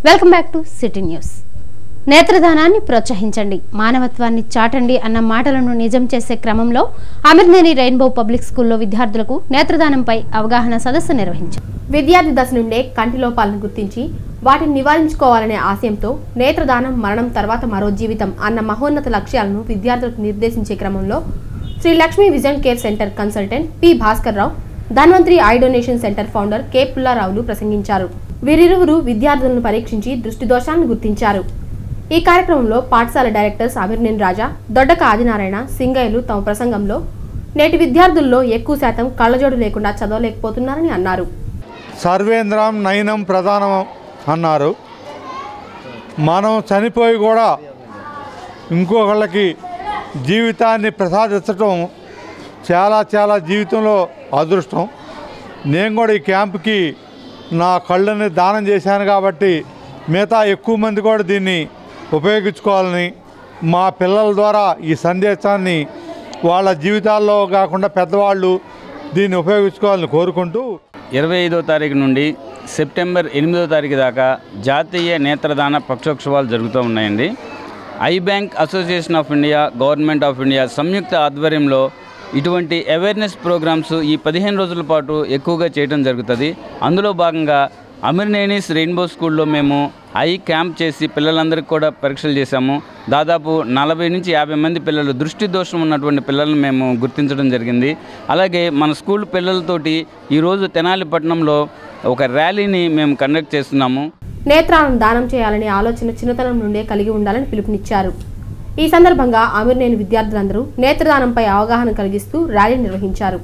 welcome back to city news నేత్రదానాన్ని ప్రోత్సహించండి మానవత్వాన్ని చాటండి అన్న మాటలను నిజం చేసే క్రమంలో అమర్నేని రెయిన్బో పబ్లిక్ స్కూల్లో విద్యార్థులకు నేత్రదానంపై అవగాహన సదస్సు నిర్వహించారు విద్యార్థి దశ నుండే కంటి లోపాలను గుర్తించి వాటిని నివారించుకోవాలనే ఆశయంతో నేత్రదానం మరణం తర్వాత మరో జీవితం అన్న మహోన్నత లక్ష్యాలను విద్యార్థులకు నిర్దేశించే క్రమంలో Sri Lakshmi vision care centre consultant P Bhaskar Rao Dhanvantari eye donation centre founder K పుల్లారావులు ప్రసంగించారు వీరిరువురు విద్యార్థులను పరీక్షించి దృష్టి దోషాలను గుర్తించారు ఈ కార్యక్రమంలో పాఠశాల డైరెక్టర్స్ అభిర్నేన్ రాజా దొడ్డక ఆదినారాయణ సింగయ్యలు తమ ప్రసంగంలో నేటి విద్యార్థుల్లో ఎక్కువ శాతం కళ్ళజోడు లేకుండా చదవలేకపోతున్నారని అన్నారు సర్వేంద్రం నయనం ప్రధానం అన్నారు మనం చనిపోయి కూడా ఇంకొకళ్ళకి జీవితాన్ని ప్రసాదించటం చాలా చాలా జీవితంలో అదృష్టం నేను కూడా ఈ క్యాంప్కి నా కళ్ళని దానం చేశాను కాబట్టి మిగతా ఎక్కువ మంది కూడా దీన్ని ఉపయోగించుకోవాలని మా పిల్లల ద్వారా ఈ సందేశాన్ని వాళ్ళ జీవితాల్లో కాకుండా పెద్దవాళ్ళు దీన్ని ఉపయోగించుకోవాలని కోరుకుంటూ ఇరవై ఐదో తారీఖు నుండి సెప్టెంబర్ ఎనిమిదో తారీఖు దాకా జాతీయ నేత్రదాన పక్షోత్సవాలు జరుగుతూ ఉన్నాయండి eye bank association of India government of India సంయుక్త ఆధ్వర్యంలో ఇటువంటి అవేర్నెస్ ప్రోగ్రామ్స్ ఈ పదిహేను రోజుల పాటు ఎక్కువగా చేయడం జరుగుతుంది అందులో భాగంగా అమిర్నేనిస్ రెయిన్బో స్కూల్లో మేము ఐ క్యాంప్ చేసి పిల్లలందరికీ కూడా పరీక్షలు చేశాము దాదాపు నలభై నుంచి యాభై మంది పిల్లలు దృష్టి దోషం ఉన్నటువంటి పిల్లలను మేము గుర్తించడం జరిగింది అలాగే మన స్కూల్ పిల్లలతోటి ఈరోజు తెనాలి పట్టణంలో ఒక ర్యాలీని మేము కండక్ట్ చేస్తున్నాము నేత్రాలను దానం చేయాలనే ఆలోచన చిన్నతనం నుండే కలిగి ఉండాలని పిలుపునిచ్చారు ఈ సందర్భంగా అమీర్నేని విద్యార్థులందరూ నేత్రదానంపై అవగాహన కలిగిస్తూ ర్యాలీ నిర్వహించారు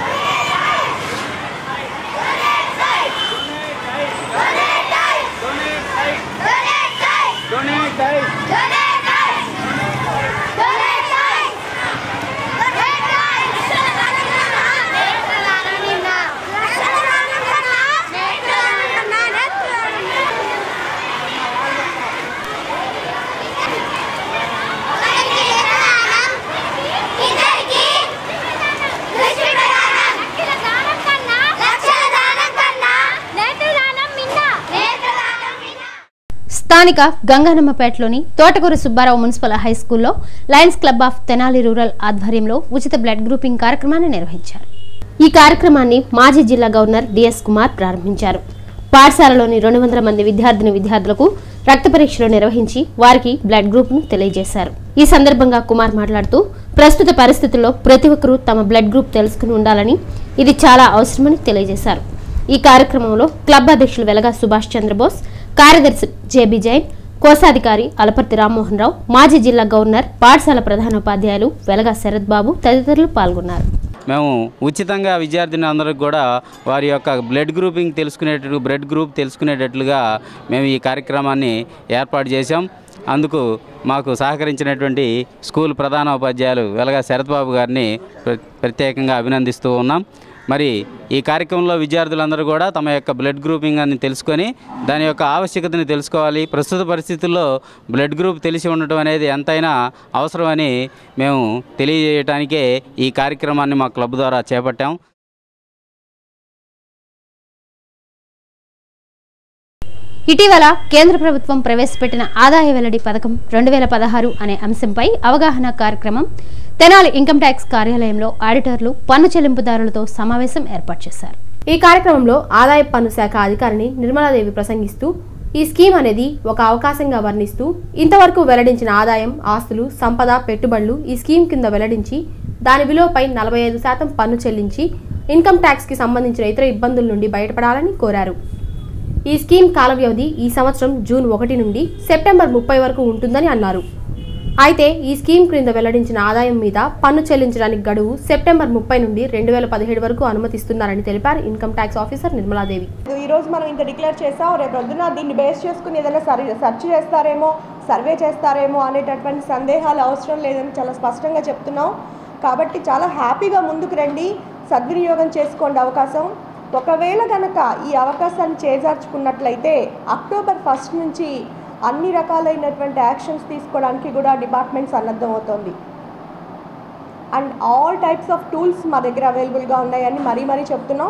స్థానిక గంగానమ్మపేటలోని తోటకూరు సుబ్బారావు మున్సిపల్ హై స్కూల్లో lions club of Tenali rural ఆధ్వర్యంలో ఉచిత బ్లడ్ గ్రూపింగ్ కార్యక్రమాన్ని నిర్వహించారు ఈ కార్యక్రమాన్ని మాజీ జిల్లా గవర్నర్ డిఎస్ కుమార్ ప్రారంభించారు పాఠశాలలోని రెండు వందల మంది విద్యార్థిని విద్యార్థులకు రక్త పరీక్షలు నిర్వహించి వారికి బ్లడ్ గ్రూప్ ను తెలియజేశారు ఈ సందర్భంగా కుమార్ మాట్లాడుతూ ప్రస్తుత పరిస్థితుల్లో ప్రతి ఒక్కరూ తమ బ్లడ్ గ్రూప్ తెలుసుకుని ఉండాలని ఇది చాలా అవసరమని తెలియజేశారు ఈ కార్యక్రమంలో క్లబ్ అధ్యక్షులు వెలగా సుభాష్ చంద్రబోస్ కార్యదర్శి జేబీ జైన్ కోశాధికారి అలపర్తి రామ్మోహన్ రావు మాజీ జిల్లా గవర్నర్ పాఠశాల ప్రధానోపాధ్యాయులు వెలగా శరత్ బాబు తదితరులు పాల్గొన్నారు మేము ఉచితంగా విద్యార్థిని అందరికి కూడా వారి యొక్క బ్లడ్ గ్రూపింగ్ తెలుసుకునేటట్టు బ్లడ్ గ్రూప్ తెలుసుకునేటట్లుగా మేము ఈ కార్యక్రమాన్ని ఏర్పాటు చేశాం అందుకు మాకు సహకరించినటువంటి స్కూల్ ప్రధానోపాధ్యాయులు వెలగా శరత్బాబు గారిని ప్ర- ప్రత్యేకంగా అభినందిస్తూ ఉన్నాం మరి ఈ కార్యక్రమంలో విద్యార్థులందరూ కూడా తమ యొక్క బ్లడ్ గ్రూపింగ్ అని తెలుసుకొని దాని యొక్క ఆవశ్యకతని తెలుసుకోవాలి ప్రస్తుత పరిస్థితుల్లో బ్లడ్ గ్రూప్ తెలిసి ఉండటం అనేది ఎంతైనా అవసరమని మేము తెలియజేయటానికే ఈ కార్యక్రమాన్ని మా క్లబ్ ద్వారా చేపట్టాం ఇటీవల కేంద్ర ప్రభుత్వం ప్రవేశపెట్టిన ఆదాయ వెల్లడి పథకం రెండు వేల పదహారు అనే అంశంపై అవగాహన కార్యక్రమం తెనాలి ఇన్కమ్ ట్యాక్స్ కార్యాలయంలో ఆడిటర్లు పన్ను చెల్లింపుదారులతో సమావేశం ఏర్పాటు చేశారు ఈ కార్యక్రమంలో ఆదాయ పన్ను శాఖ అధికారిని నిర్మలాదేవి ప్రసంగిస్తూ ఈ స్కీమ్ అనేది ఒక అవకాశంగా వర్ణిస్తూ ఇంతవరకు వెల్లడించిన ఆదాయం ఆస్తులు సంపద పెట్టుబడులు ఈ స్కీమ్ కింద వెల్లడించి దాని విలువపై నలభై ఐదు శాతం పన్ను చెల్లించి ఇన్కమ్ ట్యాక్స్కి సంబంధించిన ఇతర ఇబ్బందుల నుండి బయటపడాలని కోరారు ఈ స్కీమ్ కాల వ్యవధి ఈ సంవత్సరం జూన్ ఒకటి నుండి సెప్టెంబర్ ముప్పై వరకు ఉంటుందని అన్నారు అయితే ఈ స్కీమ్ క్రింద వెల్లడించిన ఆదాయం మీద పన్ను చెల్లించడానికి గడువు సెప్టెంబర్ ముప్పై నుండి రెండు వేల పదిహేడు వరకు అనుమతిస్తున్నారని తెలిపారు ఇన్కమ్ ట్యాక్స్ ఆఫీసర్ నిర్మలాదేవి ఈ రోజు మనం ఇంత డిక్లేర్ చేసాం రేపు పొద్దున దీన్ని బేస్ చేసుకుని ఏదైనా సర్ సెర్చ్ చేస్తారేమో సర్వే చేస్తారేమో అనేటటువంటి సందేహాలు అవసరం లేదని చాలా స్పష్టంగా చెప్తున్నాం కాబట్టి చాలా హ్యాపీగా ముందుకు రండి సద్వినియోగం చేసుకోండి అవకాశం ఒకవేళ కనుక ఈ అవకాశాన్ని చేజార్చుకున్నట్లయితే అక్టోబర్ ఫస్ట్ నుంచి అన్ని రకాలైనటువంటి యాక్షన్స్ తీసుకోవడానికి కూడా డిపార్ట్మెంట్ సన్నద్ధం అవుతోంది and all types of tools మా దగ్గర అవైలబుల్గా ఉన్నాయని మరీ మరీ చెప్తున్నాం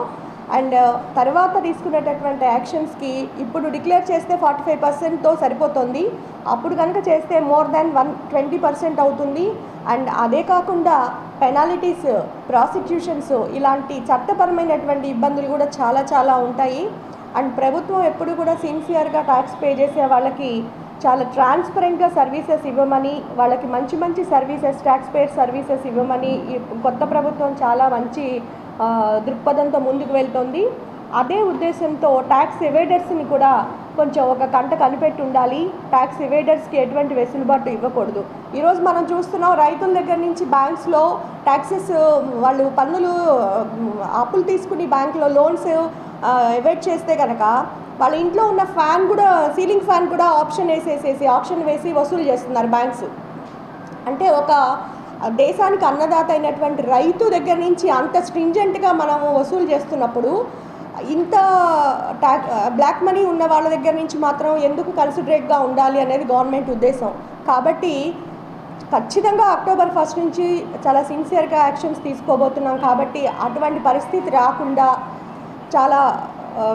అండ్ తర్వాత తీసుకునేటటువంటి యాక్షన్స్కి ఇప్పుడు డిక్లేర్ చేస్తే ఫార్టీ ఫైవ్ పర్సెంట్తో సరిపోతుంది అప్పుడు కనుక చేస్తే more than one twenty percent అవుతుంది అండ్ అదే కాకుండా పెనాలిటీస్ ప్రాసిక్యూషన్స్ ఇలాంటి చట్టపరమైనటువంటి ఇబ్బందులు కూడా చాలా చాలా ఉంటాయి అండ్ ప్రభుత్వం ఎప్పుడు కూడా సిన్సియర్గా ట్యాక్స్ పే చేసే వాళ్ళకి చాలా ట్రాన్స్పరెంట్గా సర్వీసెస్ ఇవ్వమని వాళ్ళకి మంచి మంచి సర్వీసెస్ ట్యాక్స్ పేర్ సర్వీసెస్ ఇవ్వమని ఈ కొత్త ప్రభుత్వం చాలా మంచి ఆ, దృక్పథంతో ముందుకు వెళ్తోంది అదే ఉద్దేశంతో ట్యాక్స్ ఎవేడర్స్ని కూడా కొంచెం ఒక కంట కనిపెట్టి ఉండాలి ట్యాక్స్ ఎవేడర్స్కి ఎటువంటి వెసులుబాటు ఇవ్వకూడదు ఈరోజు మనం చూస్తున్నాం రైతుల దగ్గర నుంచి బ్యాంక్స్లో ట్యాక్సెస్ వాళ్ళు పన్నులు ఉమ్, అప్పులు తీసుకుని బ్యాంకులో లోన్స్ ఎవేట్ చేస్తే కనుక వాళ్ళ ఇంట్లో ఉన్న ఫ్యాన్ కూడా సీలింగ్ ఫ్యాన్ కూడా ఆప్షన్ వేసేసేసి ఆప్షన్ వేసి వసూలు చేస్తున్నారు బ్యాంక్స్ అంటే ఒక దేశానికి అన్నదాత అయినటువంటి రైతు దగ్గర నుంచి అంత స్ట్రింజెంట్గా మనం వసూలు చేస్తున్నప్పుడు ఇంత ట్యాక్ బ్లాక్ మనీ ఉన్న వాళ్ళ దగ్గర నుంచి మాత్రం ఎందుకు కన్సిడరేట్గా ఉండాలి అనేది గవర్నమెంట్ ఉద్దేశం కాబట్టి ఖచ్చితంగా అక్టోబర్ ఫస్ట్ నుంచి చాలా సిన్సియర్గా యాక్షన్స్ తీసుకోబోతున్నాం కాబట్టి అటువంటి పరిస్థితి రాకుండా చాలా ఆ,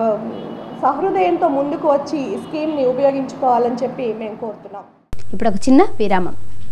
సహృదయంతో ముందుకు వచ్చి ఈ స్కీమ్ని ఉపయోగించుకోవాలని చెప్పి మేము కోరుతున్నాం ఇప్పుడు ఒక చిన్న విరామం